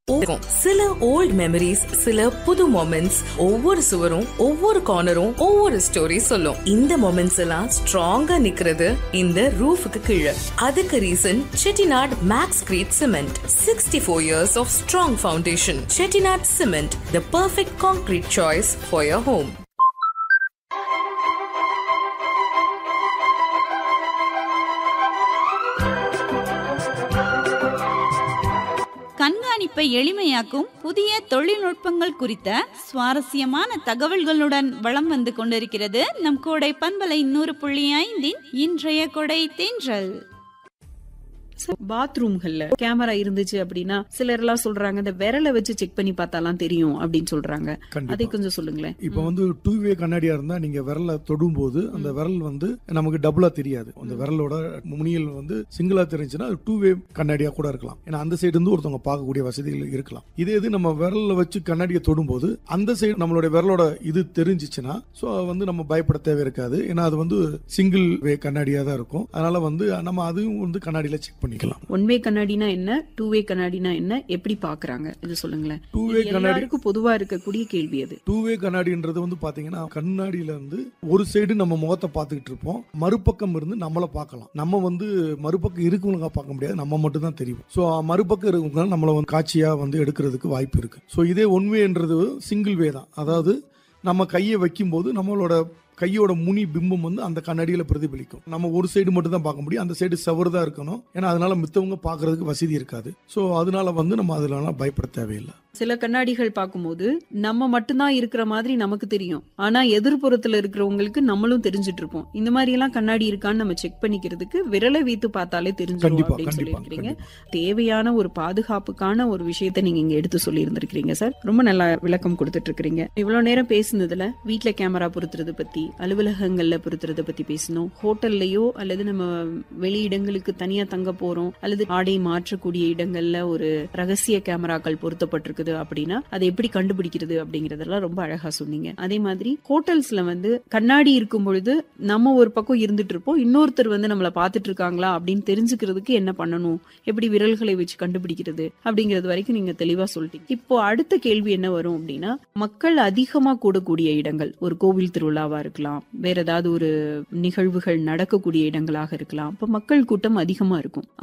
இருக்கும் சில volt memories சில புது மொமெண்ட்ஸ் ஒவ்வொரு சுவரும் ஒவ்வொரு கார்னரும் ஒவ்வொரு ஸ்டோரி சொல்லும் இந்த மொமெண்ட்ஸ் எல்லாம் ஸ்ட்ராங்கா நிக்கிறது இந்த ரூஃபுக்கு கீழே அதுக்கு reason Chettinad Maxcreet cement sixty four years of strong foundation Chettinad cement the perfect concrete choice for your home கண்காணிப்பை எளிமையாக்கும் புதிய தொழில்நுட்பங்கள் குறித்த சுவாரஸ்யமான தகவல்களுடன் வளம் வந்து கொண்டிருக்கிறது நம் கோடை பண்பலை நூறு புள்ளி ஐந்தின் இன்றைய கொடை தென்றல் பாத்ரூம்கள்ல கேமரா இருந்துச்சு அப்படின்னா சிலர் எல்லாம் சொல்றாங்க இந்த விரலை வச்சு செக் பண்ணி பார்த்தாலாம் தெரியும் அப்படின்னு சொல்றாங்க அதை கண்டிப்பா கொஞ்சம் சொல்லுங்களேன் இப்ப வந்து டூ வே கண்ணாடியா இருந்தா நீங்க விரல தொடும்போது அந்த விரல் வந்து நமக்கு டபுளா தெரியாது அந்த விரலோட முனியல் வந்து சிங்கிளா தெரிஞ்சுன்னா அது டூ வே கண்ணாடியா கூட இருக்கலாம் ஏன்னா அந்த சைடு இருந்து ஒருத்தவங்க பார்க்கக்கூடிய வசதிகள் இருக்கலாம் இதே இது நம்ம விரல்ல வச்சு கண்ணாடியை தொடும்போது அந்த சைடு நம்மளுடைய விரலோட இது தெரிஞ்சிச்சுன்னா ஸோ வந்து நம்ம பயப்பட தேவை இருக்காது ஏன்னா அது வந்து சிங்கிள் வே கண்ணாடியா தான் இருக்கும் அதனால வந்து நம்ம அதுவும் வந்து கண்ணாடியில செக் பண்ணிக்கலாம் ஒன் வே கண்ணாடினா என்ன டூ வே கண்ணாடினா என்ன எப்படி பாக்குறாங்க இது சொல்லுங்களேன் டூ இது வே கண்ணாடி எல்லாருக்கும் பொதுவா இருக்கக்கூடிய கேள்வி அது டூ வே கண்ணாடின்றது வந்து பாத்தீங்கன்னா கண்ணாடியில இருந்து ஒரு சைடு நம்ம முகத்தை பார்த்துக்கிட்டு இருப்போம் மறுபக்கம் இருந்து நம்மளை பார்க்கலாம் நம்ம வந்து மறுபக்கம் இருக்கவங்க பார்க்க முடியாது நம்ம மட்டும் தான் தெரியும் ஸோ மறுபக்கம் இருக்கவங்க நம்மளை வந்து காட்சியா வந்து எடுக்கிறதுக்கு வாய்ப்பு இருக்கு ஸோ இதே ஒன் வேன்றது சிங்கிள் வே தான் அதாவது நம்ம கையை வைக்கும்போது நம்மளோட கையோட முனி பிம்பம் வந்து அந்த கண்ணாடியில பிரதிபலிக்கும் நம்ம ஒரு சைடு மட்டும் தான் பார்க்க முடியும் அந்த சைடு செவரு தான் இருக்கணும் ஏன்னா அதனால மித்தவங்க பார்க்கறதுக்கு வசதி இருக்காது ஸோ அதனால வந்து நம்ம அதனால பயப்பட தேவையில்லை சில கண்ணாடிகள் பார்க்கும்போது நம்ம மட்டும்தான் இருக்கிற மாதிரி நமக்கு தெரியும் ஆனா எதிர்ப்புறத்துல இருக்கிறவங்களுக்கு நம்மளும் தெரிஞ்சிட்டு இருப்போம் இந்த மாதிரி எல்லாம் கண்ணாடி இருக்கான்னு நம்ம செக் பண்ணிக்கிறதுக்கு விரலை வைத்து பார்த்தாலே தெரிஞ்சிடும் கண்டிப்பா அப்படின்னு கண்டிப்பா சொல்லியிருக்கிறீங்க கண்டிப்பா தேவையான ஒரு பாதுகாப்புக்கான ஒரு விஷயத்தை நீங்க இங்க எடுத்து சொல்லி இருந்திருக்கிறீங்க சார் ரொம்ப நல்லா விளக்கம் கொடுத்துட்டு இருக்கிறீங்க இவ்வளவு நேரம் பேசுனதுல வீட்ல கேமரா பொருத்துறது பத்தி அலுவலகங்கள்ல பொருத்துறத பத்தி பேசணும் ஹோட்டல்லையோ அல்லது நம்ம வெளி இடங்களுக்கு தனியா தங்க போறோம் அல்லது ஆடை மாற்றக்கூடிய இடங்கள்ல ஒரு ரகசிய கேமராக்கள் பொருத்தப்பட்டிருக்குது அப்படின்னா அதை எப்படி கண்டுபிடிக்கிறது அப்படிங்கறதெல்லாம் ரொம்ப அழகா சொன்னீங்க அதே மாதிரி ஹோட்டல்ஸ்ல வந்து கண்ணாடி இருக்கும் பொழுது நம்ம ஒரு பக்கம் இருந்துட்டு இருப்போம் இன்னொருத்தர் வந்து நம்மள பாத்துட்டு இருக்காங்களா அப்படின்னு தெரிஞ்சுக்கிறதுக்கு என்ன பண்ணணும் எப்படி விரல்களை வச்சு கண்டுபிடிக்கிறது அப்படிங்கிறது வரைக்கும் நீங்க தெளிவா சொல்லிட்டீங்க இப்போ அடுத்த கேள்வி என்ன வரும் அப்படின்னா மக்கள் அதிகமா கூடக்கூடிய இடங்கள் ஒரு கோவில் திருவிழாவா இருக்கலாம் வேற ஏதாவது ஒரு நிகழ்வுகள் நடக்கக்கூடிய இடங்களாக இருக்கலாம் இப்ப மக்கள் கூட்டம் அதிகமா இருக்கும்